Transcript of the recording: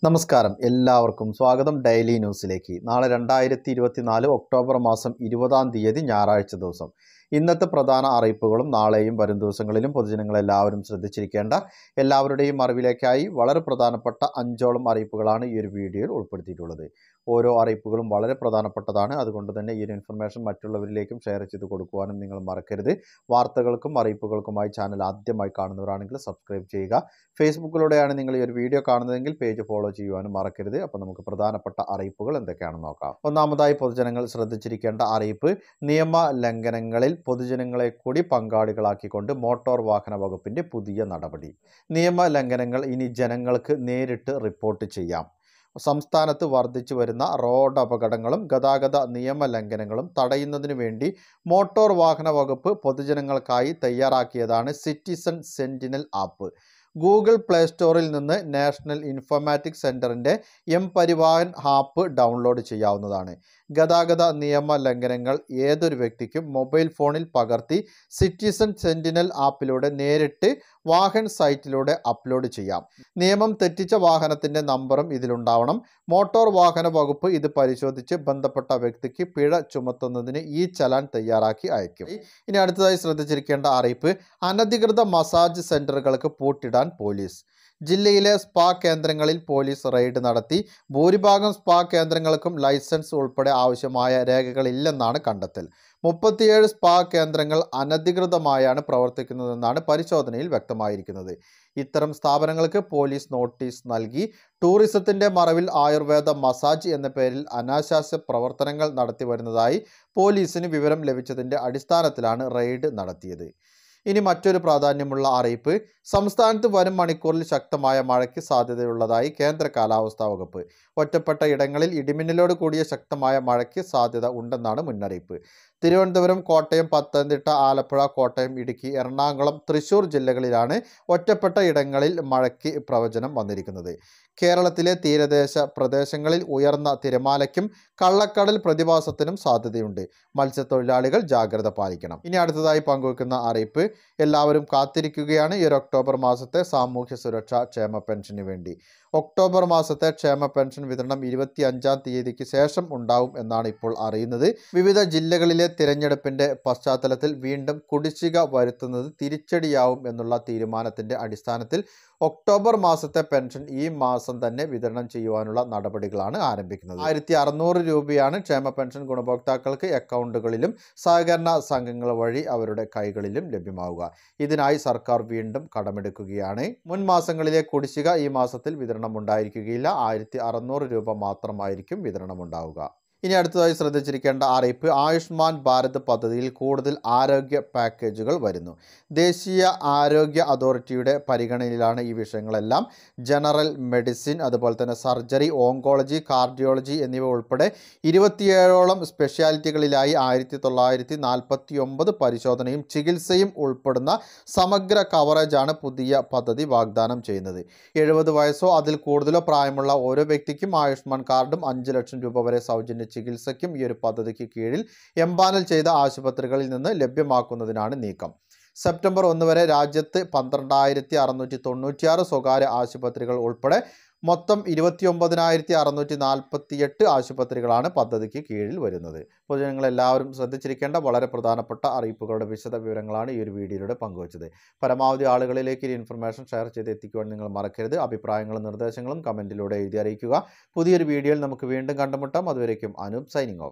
നമസ്കാരം എല്ലാവർക്കും സ്വാഗതം ഡെയിലി ന്യൂസിലേക്ക് നാളെ രണ്ടായിരത്തി ഇരുപത്തിനാല് ഒക്ടോബർ മാസം ഇരുപതാം തീയതി ഞായറാഴ്ച ദിവസം ഇന്നത്തെ പ്രധാന അറിയിപ്പുകളും നാളെയും വരും ദിവസങ്ങളിലും പൊതുജനങ്ങളെല്ലാവരും ശ്രദ്ധിച്ചിരിക്കേണ്ട എല്ലാവരുടെയും അറിവിലേക്കായി വളരെ പ്രധാനപ്പെട്ട അഞ്ചോളം അറിയിപ്പുകളാണ് ഈ ഒരു വീഡിയോയിൽ ഉൾപ്പെടുത്തിയിട്ടുള്ളത് ഓരോ അറിയിപ്പുകളും വളരെ പ്രധാനപ്പെട്ടതാണ് അതുകൊണ്ട് തന്നെ ഈ ഒരു ഇൻഫർമേഷൻ മറ്റുള്ളവരിലേക്കും ഷെയർ ചെയ്ത് കൊടുക്കുവാനും നിങ്ങൾ മറക്കരുത് വാർത്തകൾക്കും അറിയിപ്പുകൾക്കുമായി ചാനൽ ആദ്യമായി കാണുന്നവരാണെങ്കിൽ സബ്സ്ക്രൈബ് ചെയ്യുക ഫേസ്ബുക്കിലൂടെയാണ് നിങ്ങൾ ഈ ഒരു വീഡിയോ കാണുന്നതെങ്കിൽ പേജ് ഫോളോ ചെയ്യുവാനും മറക്കരുത് അപ്പോൾ നമുക്ക് പ്രധാനപ്പെട്ട അറിയിപ്പുകൾ എന്തൊക്കെയാണെന്ന് നോക്കാം ഒന്നാമതായി പൊതുജനങ്ങൾ ശ്രദ്ധിച്ചിരിക്കേണ്ട അറിയിപ്പ് നിയമ ലംഘനങ്ങളിൽ പൊതുജനങ്ങളെ കൂടി പങ്കാളികളാക്കിക്കൊണ്ട് മോട്ടോർ വാഹന വകുപ്പിന്റെ പുതിയ നടപടി നിയമ ലംഘനങ്ങൾ ഇനി ജനങ്ങൾക്ക് നേരിട്ട് റിപ്പോർട്ട് ചെയ്യാം സംസ്ഥാനത്ത് വർദ്ധിച്ചു വരുന്ന റോഡ് അപകടങ്ങളും ഗതാഗത നിയമ ലംഘനങ്ങളും തടയുന്നതിനു വേണ്ടി മോട്ടോർ വാഹന വകുപ്പ് പൊതുജനങ്ങൾക്കായി തയ്യാറാക്കിയതാണ് citizen sentinel app Google play സ്റ്റോറിൽ നിന്ന് നാഷണൽ ഇൻഫോർമാറ്റിക് സെൻറ്ററിൻ്റെ എം പരിവാഹൻ ആപ്പ് ഡൗൺലോഡ് ചെയ്യാവുന്നതാണ് ഗതാഗത നിയമ ലംഘനങ്ങൾ ഏതൊരു വ്യക്തിക്കും മൊബൈൽ ഫോണിൽ പകർത്തി സിറ്റിസൺ സെന്റിനൽ ആപ്പിലൂടെ നേരിട്ട് വാഹൻ സൈറ്റിലൂടെ അപ്ലോഡ് ചെയ്യാം നിയമം തെറ്റിച്ച വാഹനത്തിൻ്റെ നമ്പറും ഇതിലുണ്ടാവണം മോട്ടോർ വാഹന വകുപ്പ് ഇത് പരിശോധിച്ച് ബന്ധപ്പെട്ട വ്യക്തിക്ക് പിഴ ചുമത്തുന്നതിന് ഈ ചലാൻ തയ്യാറാക്കി അയക്കും ഇനി അടുത്തതായി ശ്രദ്ധിച്ചിരിക്കേണ്ട അറിയിപ്പ് അനധികൃത മസാജ് സെന്ററുകൾക്ക് പൂട്ടിടാൻ പോലീസ് ജില്ലയിലെ സ്പാ കേന്ദ്രങ്ങളിൽ പോലീസ് റെയ്ഡ് നടത്തി ഭൂരിഭാഗം സ്പാ കേന്ദ്രങ്ങൾക്കും ലൈസൻസ് ഉൾപ്പെടെ ആവശ്യമായ രേഖകളില്ലെന്നാണ് കണ്ടെത്തൽ മുപ്പത്തിയേഴ് സ്പാ കേന്ദ്രങ്ങൾ അനധികൃതമായാണ് പ്രവർത്തിക്കുന്നതെന്നാണ് പരിശോധനയിൽ വ്യക്തമായിരിക്കുന്നത് ഇത്തരം സ്ഥാപനങ്ങൾക്ക് പോലീസ് നോട്ടീസ് നൽകി ടൂറിസത്തിന്റെ മറവിൽ ആയുർവേദ മസാജ് എന്ന പേരിൽ അനാശാസ്യ പ്രവർത്തനങ്ങൾ നടത്തി വരുന്നതായി പോലീസിന് വിവരം ലഭിച്ചതിന്റെ അടിസ്ഥാനത്തിലാണ് റെയ്ഡ് നടത്തിയത് ഇനി മറ്റൊരു പ്രാധാന്യമുള്ള അറിയിപ്പ് സംസ്ഥാനത്ത് വരും മണിക്കൂറിൽ ശക്തമായ മഴയ്ക്ക് സാധ്യതയുള്ളതായി കേന്ദ്ര കാലാവസ്ഥാ വകുപ്പ് ഒറ്റപ്പെട്ട ഇടങ്ങളിൽ ഇടിമിന്നലോട് കൂടിയ ശക്തമായ മഴയ്ക്ക് സാധ്യത ഉണ്ടെന്നാണ് മുന്നറിയിപ്പ് തിരുവനന്തപുരം കോട്ടയം പത്തനംതിട്ട ആലപ്പുഴ കോട്ടയം ഇടുക്കി എറണാകുളം തൃശൂർ ജില്ലകളിലാണ് ഒറ്റപ്പെട്ട ഇടങ്ങളിൽ മഴയ്ക്ക് പ്രവചനം വന്നിരിക്കുന്നത് കേരളത്തിലെ തീരദേശ പ്രദേശങ്ങളിൽ ഉയർന്ന തിരമാലയ്ക്കും കള്ളക്കടൽ പ്രതിഭാസത്തിനും സാധ്യതയുണ്ട് മത്സ്യത്തൊഴിലാളികൾ ജാഗ്രത പാലിക്കണം ഇനി അടുത്തതായി പങ്കുവെക്കുന്ന അറിയിപ്പ് എല്ലാവരും കാത്തിരിക്കുകയാണ് ഈ ഒരു ഒക്ടോബർ മാസത്തെ സാമൂഹ്യ സുരക്ഷാ ക്ഷേമ പെൻഷന് വേണ്ടി ഒക്ടോബർ മാസത്തെ ക്ഷേമ പെൻഷൻ വിതരണം ഇരുപത്തി അഞ്ചാം തീയതിക്ക് ശേഷം ഉണ്ടാവും എന്നാണ് ഇപ്പോൾ അറിയുന്നത് വിവിധ ജില്ലകളിലെ തിരഞ്ഞെടുപ്പിന്റെ പശ്ചാത്തലത്തിൽ വീണ്ടും കുടിശ്ശിക വരുത്തുന്നത് തിരിച്ചടിയാവും എന്നുള്ള തീരുമാനത്തിന്റെ അടിസ്ഥാനത്തിൽ ഒക്ടോബർ മാസത്തെ പെൻഷൻ ഈ മാസം തന്നെ വിതരണം ചെയ്യുവാനുള്ള നടപടികളാണ് ആരംഭിക്കുന്നത് ആയിരത്തി അറുന്നൂറ് രൂപയാണ് ക്ഷേമ പെൻഷൻ ഗുണഭോക്താക്കൾക്ക് അക്കൗണ്ടുകളിലും സഹകരണ സംഘങ്ങൾ വഴി അവരുടെ കൈകളിലും ലഭ്യമാവുക ഇതിനായി സർക്കാർ വീണ്ടും കടമെടുക്കുകയാണ് മുൻ മാസങ്ങളിലെ കുടിശ്ശിക ഈ മാസത്തിൽ വിതരണം ഉണ്ടായിരിക്കുകയില്ല ആയിരത്തി അറുന്നൂറ് രൂപ മാത്രമായിരിക്കും വിതരണം ഉണ്ടാവുക ഇനി അടുത്തതായി ശ്രദ്ധിച്ചിരിക്കേണ്ട അറിയിപ്പ് ആയുഷ്മാൻ ഭാരത് പദ്ധതിയിൽ കൂടുതൽ ആരോഗ്യ പാക്കേജുകൾ വരുന്നു ദേശീയ ആരോഗ്യ അതോറിറ്റിയുടെ പരിഗണനയിലാണ് ഈ വിഷയങ്ങളെല്ലാം ജനറൽ മെഡിസിൻ അതുപോലെ തന്നെ സർജറി ഓങ്കോളജി കാർഡിയോളജി എന്നിവ ഉൾപ്പെടെ ഇരുപത്തിയേഴോളം സ്പെഷ്യാലിറ്റികളിലായി ആയിരത്തി തൊള്ളായിരത്തി നാൽപ്പത്തി ഒമ്പത് പരിശോധനയും ചികിത്സയും ഉൾപ്പെടുന്ന സമഗ്ര കവറേജാണ് പുതിയ പദ്ധതി വാഗ്ദാനം ചെയ്യുന്നത് എഴുപത് വയസ്സോ അതിൽ കൂടുതലോ പ്രായമുള്ള ഓരോ വ്യക്തിക്കും ആയുഷ്മാൻ കാർഡും അഞ്ച് ലക്ഷം രൂപ വരെ സൗജന്യ ചികിത്സയ്ക്കും ഈ ഒരു പദ്ധതിക്ക് കീഴിൽ എംപാനൽ ചെയ്ത ആശുപത്രികളിൽ നിന്ന് ലഭ്യമാക്കുന്നതിനാണ് നീക്കം സെപ്റ്റംബർ ഒന്ന് വരെ രാജ്യത്ത് പന്ത്രണ്ടായിരത്തി അറുന്നൂറ്റി തൊണ്ണൂറ്റിയാറ് സ്വകാര്യ ആശുപത്രികൾ ഉൾപ്പെടെ മൊത്തം ഇരുപത്തി ഒമ്പതിനായിരത്തി അറുന്നൂറ്റി നാൽപ്പത്തി എട്ട് ആശുപത്രികളാണ് പദ്ധതിക്ക് കീഴിൽ വരുന്നത് പൊതുജനങ്ങൾ എല്ലാവരും ശ്രദ്ധിച്ചിരിക്കേണ്ട വളരെ പ്രധാനപ്പെട്ട അറിയിപ്പുകളുടെ വിശദ വിവരങ്ങളാണ് ഈ ഒരു വീഡിയോയിലൂടെ പങ്കുവച്ചത് പരമാവധി ആളുകളിലേക്ക് ഈ ഇൻഫർമേഷൻ ഷെയർ ചെയ്ത് എത്തിക്കുവാൻ നിങ്ങൾ മറക്കരുത് അഭിപ്രായങ്ങളും നിർദ്ദേശങ്ങളും കമൻറ്റിലൂടെ എഴുതി അറിയിക്കുക പുതിയൊരു വീഡിയോയിൽ നമുക്ക് വീണ്ടും കണ്ടുമുട്ടാം അതുവരേക്കും അനൂപ് സൈനിങ് ഓഫ്